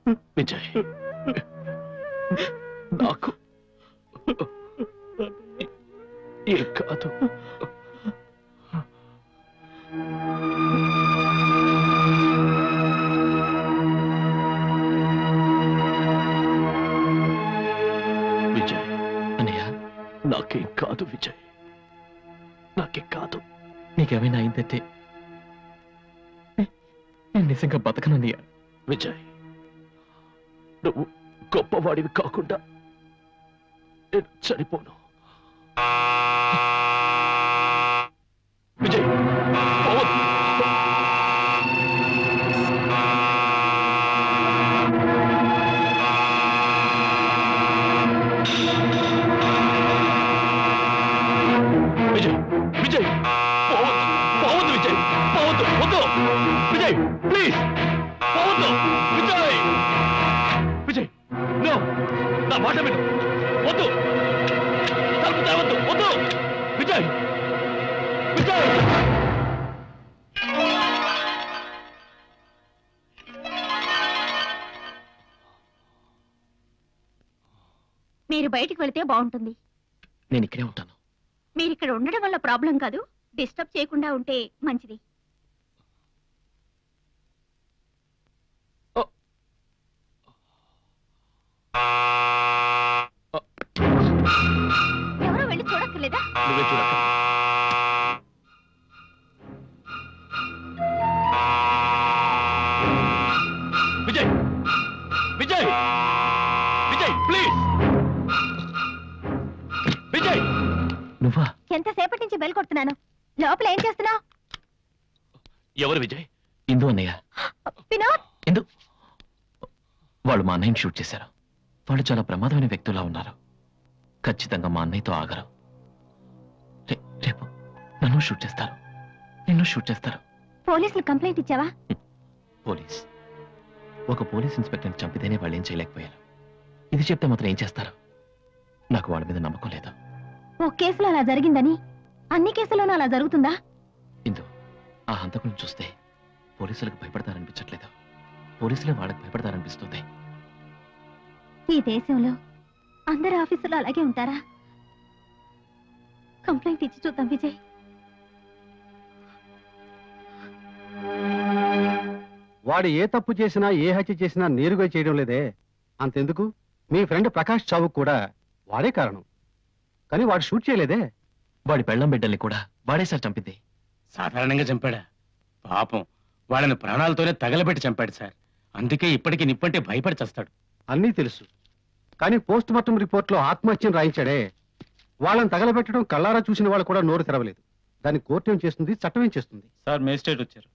విజయ్ నాకు ఏ కాదు విజయ్ అన్నయ్య నాకేం కాదు విజయ్ నాకేం కాదు నీకేమైనా అయిందంటే నే- నేను నిజంగా బతకనన్నయ్య విజయ్ నువ్వు గొప్పవాడివి కాకుండా నేను చనిపోను విజయ్ పోవద్దు. విజయ్ విజయ్ పోవద్దు పోవద్దు విజయ్ పోవద్దు వద్దు విజయ్ ప్లీజ్ పోవద్దు విజయ్ విజయ్ నో నా మాట విను వద్దు తలుపు తేవద్దు వద్దు విజయ్ విజయ్ మీరు బయటికి వెళితే బాగుంటుంది నేను ఇక్కడే ఉంటాను మీరు ఇక్కడ ఉండడం వల్ల ప్రాబ్లం కాదు డిస్టర్బ్ చేయకుండా ఉంటే మంచిది ఎవరో వెళ్ళి చూడక్కర్లేదా నువ్వే చూడక విజయ్ విజయ్ విజయ్ ప్లీజ్ విజయ్ నువ్వా ఎంతసేపటి నుంచి బెల్ కొడుతున్నాను లోపల ఏం చేస్తున్నావు ఎవరు విజయ్ ఇందు అన్నయ్య వినోద్ ఇందు వాళ్ళు మా అన్నయ్యని షూట్ చేశారు వాళ్ళు చాలా ప్రమాదమైన వ్యక్తులా ఉన్నారు ఖచ్చితంగా మా అన్నయ్యతో ఆగరు రే- రేపు నన్ను షూట్ చేస్తారు నిన్ను షూట్ చేస్తారు పోలీసులు కంప్లైంట్ ఇచ్చావా పోలీస్ ఒక పోలీస్ ఇన్స్పెక్టర్ని చంపితేనే వాళ్ళు ఏం చేయలేకపోయారు ఇది చెప్తే మాత్రం ఏం చేస్తారు నాకు వాళ్ళ మీద నమ్మకం లేదు ఓ కేసులో అలా జరిగిందని అన్ని కేసుల్లోనూ అలా జరుగుతుందా ఇందు ఆ హంతకులను చూస్తే పోలీసులకు భయపడతారనిపించట్లేదు పోలీసులే వాళ్ళకి భయపడతారనిపిస్తుంది ఈ దేశంలో అందరు ఆఫీసులో అలాగే ఉంటారా కంప్లైంట్ ఇచ్చి చూద్దాం విజయ్ వాడు ఏ తప్పు చేసినా ఏ హత్య చేసినా నేరుగా చేయడం లేదే అంతెందుకు మీ ఫ్రెండ్ ప్రకాష్ చావుకు కూడా వాడే కారణం కానీ వాడు షూట్ చేయలేదే వాడి పెళ్ళం బిడ్డల్ని కూడా వాడేసారి చంపింది సాధారణంగా చంపాడా పాపం వాళ్ళని ప్రాణాలతోనే తగలబెట్టి చంపాడు సార్ అందుకే ఇప్పటికీ నిప్పంటే భయపడి చస్తాడు అన్నీ తెలుసు కానీ పోస్ట్ మార్టం రిపోర్ట్లో ఆత్మహత్యను రాయించాడే వాళ్ళని తగలబెట్టడం కళ్ళారా చూసిన వాళ్ళు కూడా నోరు తెరవలేదు దాన్ని కోర్టు ఏం చేస్తుంది చట్టం ఏం చేస్తుంది సార్ మేజిస్ట్రేట్ వచ్చారు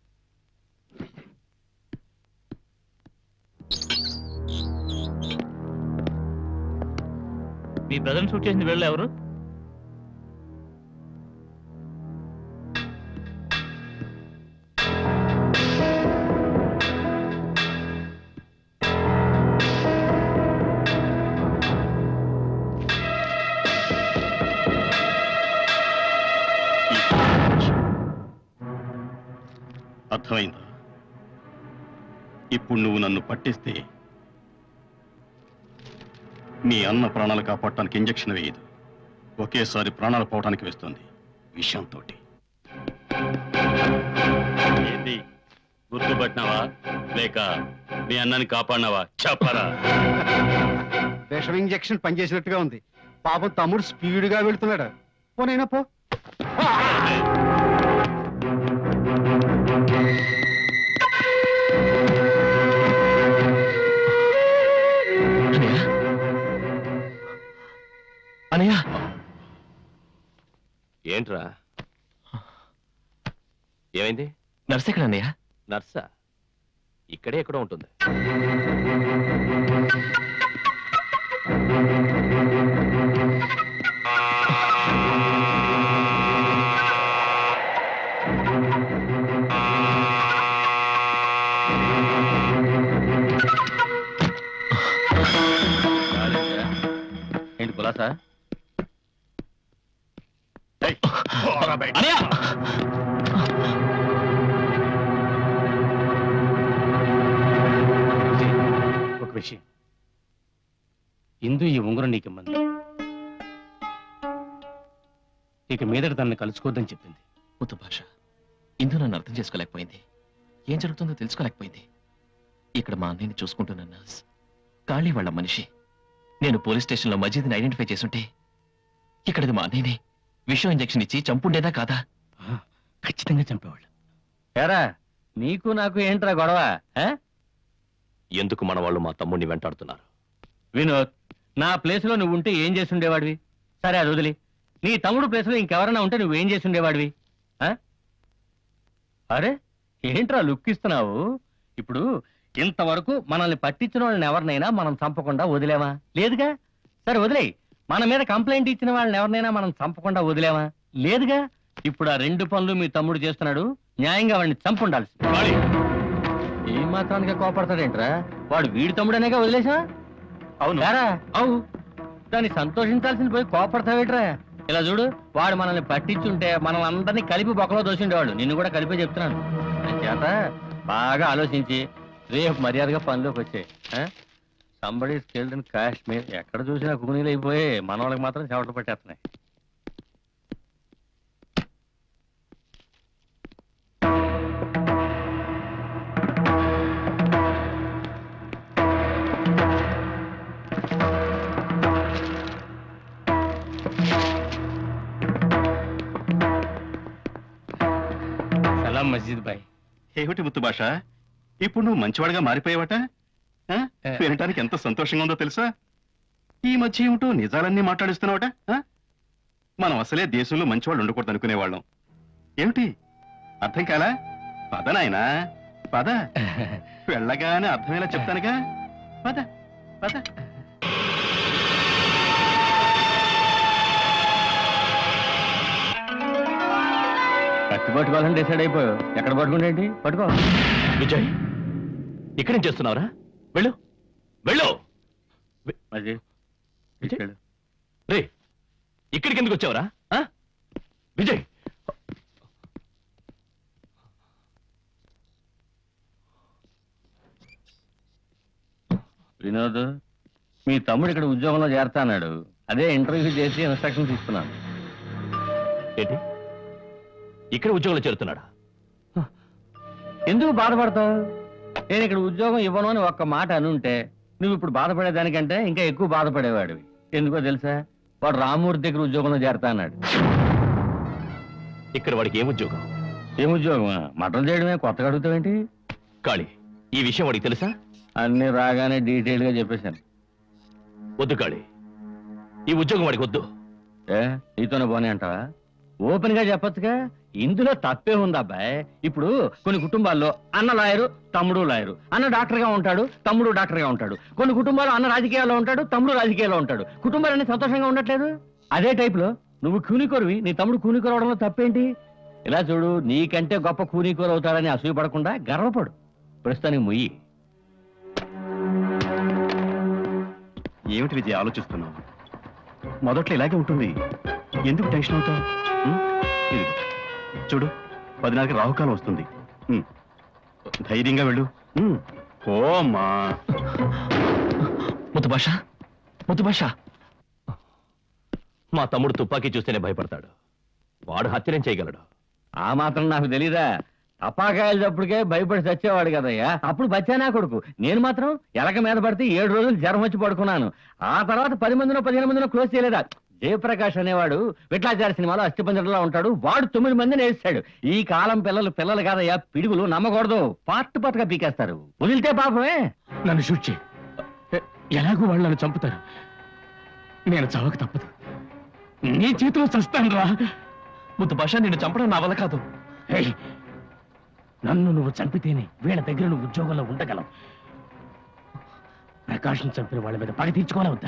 మీ బ్రదర్ షూట్ చేసింది వెళ్ళి ఎవరు అర్థమైందా ఇప్పుడు నువ్వు నన్ను పట్టిస్తే మీ అన్న ప్రాణాలు కాపాడటానికి ఇంజెక్షన్ వేయదు ఒకేసారి ప్రాణాలు పోవటానికి వేస్తుంది విషంతో ఏంటి గుర్తుపట్టినావా లేక మీ అన్నని కాపాడినావా చెప్పరా విషం ఇంజెక్షన్ పనిచేసినట్టుగా ఉంది పాపం తమ్ముడు స్పీడ్గా వెళ్తున్నాడు పోనైనా పో అనయ్య అనయ్య ఏంట్రా ఏమైంది నర్స్ ఎక్కడ అన్నయ్య నర్సా ఇక్కడే ఎక్కడో ఉంటుంది ఏంటి కులాసా అనయ్య ఒక విషయం ఇందు ఈ ఉంగరం నీకు ఇమ్మంది ఇక మీదట తనని కలుసుకోవద్దని చెప్పింది ముత్తు భాష ఇందు నన్ను అర్థం చేసుకోలేకపోయింది ఏం జరుగుతుందో తెలుసుకోలేకపోయింది ఇక్కడ మా అన్నయ్యని చూసుకుంటున్న నర్స్ కాళీ వాళ్ళ మనిషి నేను పోలీస్ స్టేషన్లో మజీద్ని ఐడెంటిఫై చేసుంటే ఇక్కడిది మా అన్నయ్యని విషం ఇంజెక్షన్ ఇచ్చి చంపుండేదా కాదా ఆ, ఖచ్చితంగా చంపేవాళ్ళు ఎరా నీకు నాకు ఏంట్రా గొడవ ఆ? ఎందుకు మన వాళ్ళు మా తమ్ముడిని వెంటాడుతున్నారు వినోద్ నా ప్లేస్లో నువ్వు ఉంటే ఏం చేసి ఉండేవాడివి సరే అది వదిలి నీ తమ్ముడు ప్లేస్లో ఇంకెవరైనా ఉంటే నువ్వేం చేసి ఉండేవాడివి ఆ? అరే ఏంట్రా లుక్ ఇస్తున్నావు ఇప్పుడు ఇంతవరకు మనల్ని పట్టించిన వాళ్ళని ఎవరినైనా మనం చంపకుండా వదిలేమా లేదుగా సరే వదిలేయి మన మీద కంప్లైంట్ ఇచ్చిన వాళ్ళని ఎవరినైనా మనం చంపకుండా వదిలేమా లేదుగా ఇప్పుడు ఆ రెండు పనులు మీ తమ్ముడు చేస్తున్నాడు న్యాయంగా వాడిని చంపుండాల్సి ఈ మాత్రానికి కోపడతాడేంట్రా వాడు వీడి తమ్ముడనేగా వదిలేసా అవును అవు దాన్ని సంతోషించాల్సింది పోయి కోపడతావేట్రా ఇలా చూడు వాడు మనల్ని పట్టించుంటే మనల్ని అందరినీ కలిపి బొక్కలో దోసిండేవాడు నిన్ను కూడా కలిపే చెప్తున్నాను చేత బాగా ఆలోచించి రేపు మర్యాదగా పనిలోకి వచ్చాయి సంబడి స్కిల్డ్ ఇన్ కాశ్మీర్ ఎక్కడ చూసినా కూనీలు అయిపోయి మన వాళ్ళకి మాత్రం చెమట పట్టేస్తున్నాయి సలాం మస్జిద్ బాయ్ ఏమిటి ముత్తు భాష ఇప్పుడు నువ్వు మంచివాడిగా మారిపోయావట ఆ? ఏ. వినటానికి ఎంత సంతోషంగా ఉందో తెలుసా ఈ మధ్య ఏమిటో నిజాలన్నీ మాట్లాడిస్తున్నావట ఆ? మనం అసలే దేశంలో మంచివాళ్ళు ఉండకూడదు అనుకునేవాళ్ళం ఏమిటి అర్థం కాలా పద నాయనా పద వెళ్ళగానే అర్థమేలా చెప్తానుగా పద పద కత్తి పట్టుకోవాలని డిసైడ్ అయిపోయావు ఎక్కడ పట్టుకుంటేంటి పట్టుకో విజయ్ ఇక్కడేం చేస్తున్నావురా వెళ్ళు వెళ్ళు అది తీసుకెళ్ళు. రే ఇక్కడికి ఎందుకు వచ్చావురా ఆ? విజయ్ వినోద్ మీ తమ్ముడు ఇక్కడ ఉద్యోగంలో చేరతా అన్నాడు అదే ఇంటర్వ్యూ చేసి ఇన్స్ట్రక్షన్స్ ఇస్తున్నాను ఏంటి ఇక్కడ ఉద్యోగంలో చేరుతున్నాడా ఎందుకు బాధపడతావు నేను ఇక్కడ ఉద్యోగం ఇవ్వను అని ఒక్క మాట అనుంటే నువ్వు ఇప్పుడు బాధపడేదానికంటే ఇంకా ఎక్కువ బాధపడేవాడివి ఎందుకో తెలుసా వాడు రామూర్తి దగ్గర ఉద్యోగంలో చేరతా అన్నాడు ఇక్కడ వాడికి ఏం ఉద్యోగం ఏం ఉద్యోగం మటన్ చేయడమే కొత్తగా అడుగుతావేంటి కాళీ ఈ విషయం వాడికి తెలుసా అన్ని రాగానే డీటెయిల్ గా చెప్పేశాను వద్దు కాళీ ఈ ఉద్యోగం వాడికి వద్దు ఏ నీతోనే పోనీ అంటావా ఓపెన్ గా చెప్పొచ్చుగా ఇందులో తప్పే ఉంది అబ్బాయి ఇప్పుడు కొన్ని కుటుంబాల్లో అన్న లాయరు తమ్ముడు లాయరు అన్న డాక్టర్ గా ఉంటాడు తమ్ముడు డాక్టర్ గా ఉంటాడు కొన్ని కుటుంబాల్లో అన్న రాజకీయాల్లో ఉంటాడు తమ్ముడు రాజకీయాల్లో ఉంటాడు కుటుంబాలన్నీ సంతోషంగా ఉండట్లేదు అదే టైప్ లో నువ్వు కూనికొరవి నీ తమ్ముడు కూనికొరవడంలో తప్పేంటి ఇలా చూడు నీకంటే గొప్ప కూనికొర అవుతాడని అసూయపడకుండా గర్వపడు ప్రస్తుతానికి ముయ్యి ఏమిటి విజయ్ ఆలోచిస్తున్నావు మొదట్లో ఇలాగే ఉంటుంది ఎందుకు టెన్షన్ అవుతావు ఉం? ఇదిగో, చూడు పదినాలుగు రాహుకాలం వస్తుంది ఉం. ధైర్యంగా వెళ్ళు ఉం. ఓ అమ్మా ముత్తు భాష ముత్తు భాష మా తమ్ముడు తుపాకీ చూస్తేనే భయపడతాడు వాడు హత్యనేం చేయగలడు ఆ మాత్రం నాకు తెలీదా అపాకాయలు చప్పుడుకే భయపడి చచ్చేవాడు కదయ్యా అప్పుడు బచ్చానా కొడుకు నేను మాత్రం ఎలక మీద పడితే ఏడు రోజులు జ్వరం వచ్చి పడుకున్నాను ఆ తర్వాత పది మందినో పదిహేను మందినో క్లోజ్ చేయలేదా జయప్రకాష్ అనేవాడు విట్లాచారి సినిమాలో అస్థిపంజరంలో ఉంటాడు వాడు తొమ్మిది మందిని వేస్తాడు ఈ కాలం పిల్లలు పిల్లలు కాదయ్యా పిడుగులు నమ్మకూడదు పార్ట్ పార్ట్గా పీకేస్తారు వదిలితే పాపమే నన్ను షూట్ చేయి ఎ- ఎలాగో వాళ్ళు నన్ను చంపుతారు నేను చావక తప్పదు నీ చేతిలో చస్తాను రా ముత్తు భాష నిన్ను చంపడం నా వల్ల కాదు ఏయ్, నన్ను నువ్వు చంపితేనే వీళ్ళ దగ్గర నువ్వు ఉద్యోగంలో ఉండగలవు ప్రకాశం చంపిన వాళ్ళ మీద పగ తీర్చుకోవాలా వద్దా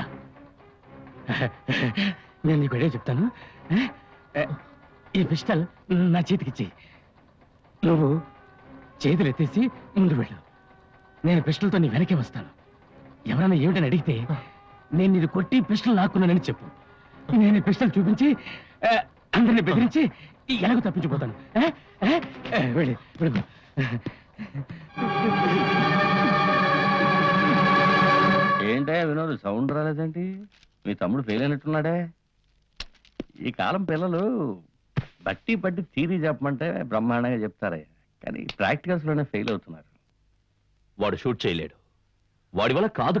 నేను నీకు అడే చెప్తాను ఏ? ఏ, ఈ పిస్టల్ నా చేతికిచ్చి నువ్వు చేతులు ఎత్తేసి ముందు వెళ్ళు నేను పిస్టల్తో నీ వెనకే వస్తాను ఎవరైనా ఏమిటని అడిగితే నేను ఇది కొట్టి పిస్టల్ లాక్కున్నానని చెప్పు నేను ఈ పిస్టల్ చూపించి ఆ, అందరిని బెదిరించి ఎలాగో తప్పించిపోతాను ఏ? ఏ? ఏ, వెళ్ళి వెళ్ళు సౌండ్ రాలేదేంటి మీ తమ్ముడు ఫెయిల్ అయినట్టున్నాడే ఈ కాలం పిల్లలు బట్టి బట్టి థీరీ చెప్పమంటే బ్రహ్మాండంగా చెప్తారే కానీ ప్రాక్టికల్స్ లోనే ఫెయిల్ అవుతున్నారు వాడు షూట్ చేయలేడు వాడి వల్ల కాదు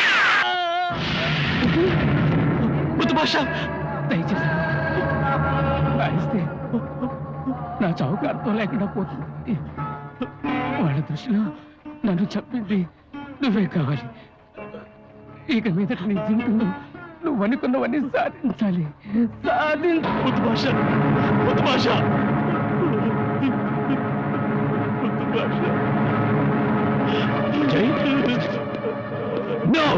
మృదు భాష దయచేసి రాయిస్తే నా చౌక అర్థం లేకుండా పోతుంది వాళ్ళ దృష్టిలో నన్ను చెప్పింది నువ్వే కావాలి ఇక మీదట నీ జీవితంలో నువ్వు అనుకున్నవన్నీ సాధించాలి సాధించు వద్దు భాష వద్దు భాష వద్దు భాష విజయ్ నో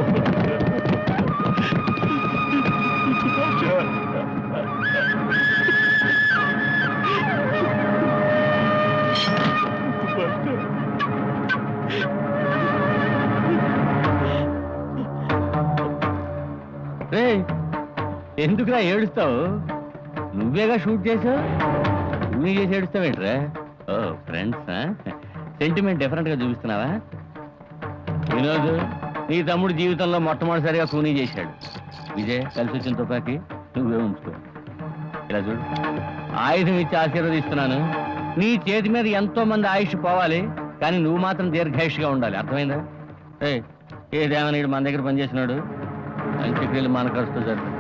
రే ఎందుకురా ఏడుస్తావు నువ్వేగా షూట్ చేసావు నువ్వే చేసి ఏడుస్తావేంట్రా ఓ ఫ్రెండ్స్ సెంటిమెంట్ డిఫరెంట్ గా చూపిస్తున్నావా వినోద్ నీ తమ్ముడు జీవితంలో మొట్టమొదటిసారిగా కూనీ చేశాడు విజయ్ కలిసి వచ్చిన తుపాకి నువ్వే ఉంచుకో ఇలా చూడు ఆయుధం ఇచ్చి ఆశీర్వదిస్తున్నాను నీ చేతి మీద ఎంతో మంది ఆయుష్ పోవాలి కానీ నువ్వు మాత్రం దీర్ఘాయుష్గా ఉండాలి అర్థమైందా ఏయ్, ఏదేమని ఈడు మన దగ్గర పనిచేసినాడు మంచి క్రియలు మన ఖర్చుతో జరుగుతుంది